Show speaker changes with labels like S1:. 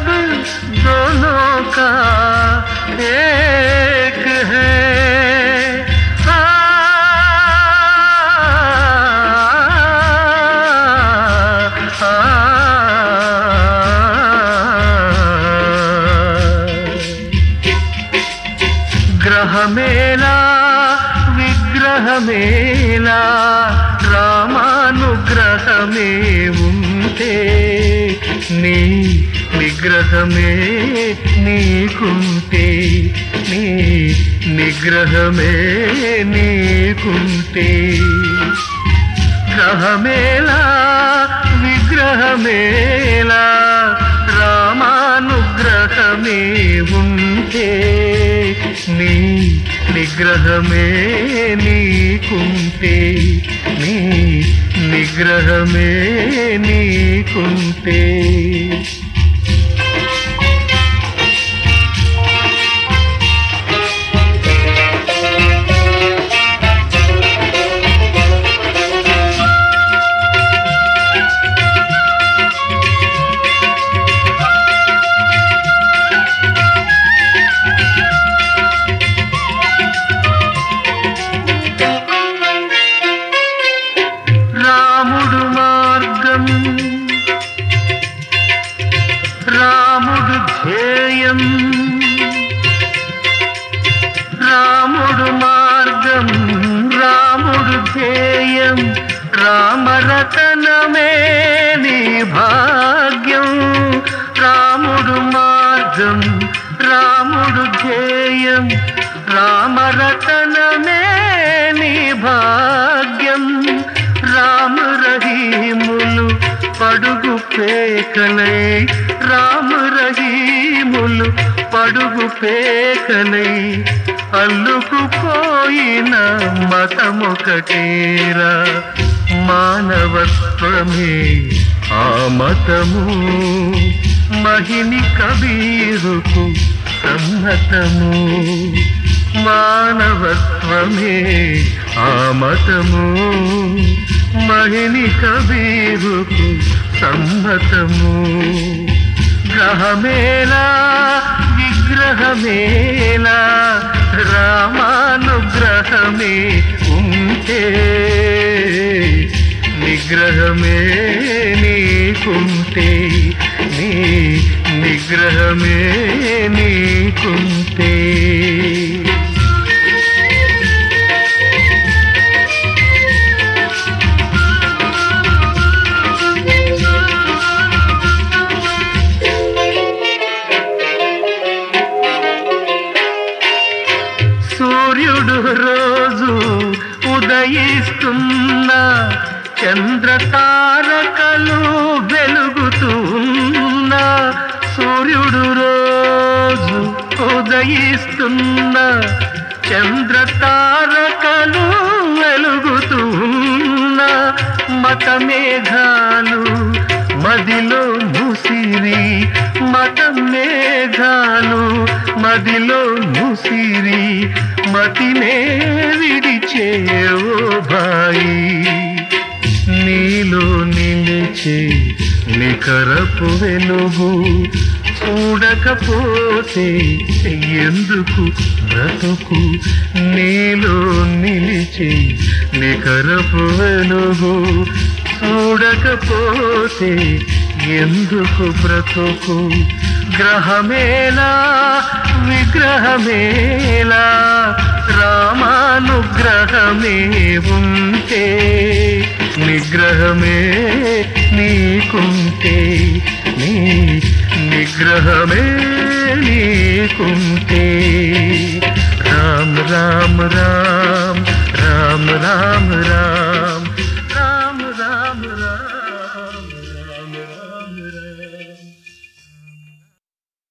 S1: सब दोनों का एक है आ, आ, గ్రహమేలా విగ్రహమేలా రామానుగ్రహమే ఉంటే నీ నిగ్రహమే నీకుంటే నీ నిగ్రహమే నీకుంటే గ్రహమేలా విగ్రహమేలా రామానుగ్రహమే ఉంటే నీ నిగ్రహమే నీకుంటే నీ నిగ్రహమే నీకుంటే రాముడు మార్గం రాముడు ధ్యేయం రాముడు మార్గం రాముడు ధ్యేయం రామరతనమే నీ భాగ్యం రాముడు మార్గం రాముడు ధ్యేయం రామరతనమే నీ భాగ్యం రామ రహీములు పడుగు పేకలై రామ రహీములు పడుగు పేకలై అల్లుకుపోయిన మతమొకటేరా మానవత్వమే ఆ మతము మహిని కబీరుకు సమ్మతము మానవత్వమే ఆ మతము మహిని కబీరుకు సమ్మతము గ్రహమేలా విగ్రహమేలా రామానుగ్రహమే ఉంటే నిగ్రహమే నీకుంటే నీ నిగ్రహమే నీకుంటే సూర్యుడు రోజు ఉదయిస్తున్న చంద్ర తారకలు వెలుగుతున్న సూర్యుడు రోజు ఉదయిస్తున్న చంద్ర తారకలు వెలుగుతున్న మత మేఘాలు మదిలో ముసిరి మత మేఘాలు మదిలో ముసిరి మతినే విడిచే ఓ బాయి నీలో నిలిచే నికరపు వెలుగు చూడకపోతే ఎందుకు బ్రతుకు నీలో నిలిచే నికరపు వెలుగు చూడకపోతే ఎందుకు బ్రతుకు గ్రహమేలా విగ్రహమేలా రామానుగ్రహమే ఉంటే నిగ్రహమే నీకుంటే నీ నిగ్రహమే నీకుంటే రామ రామ రామ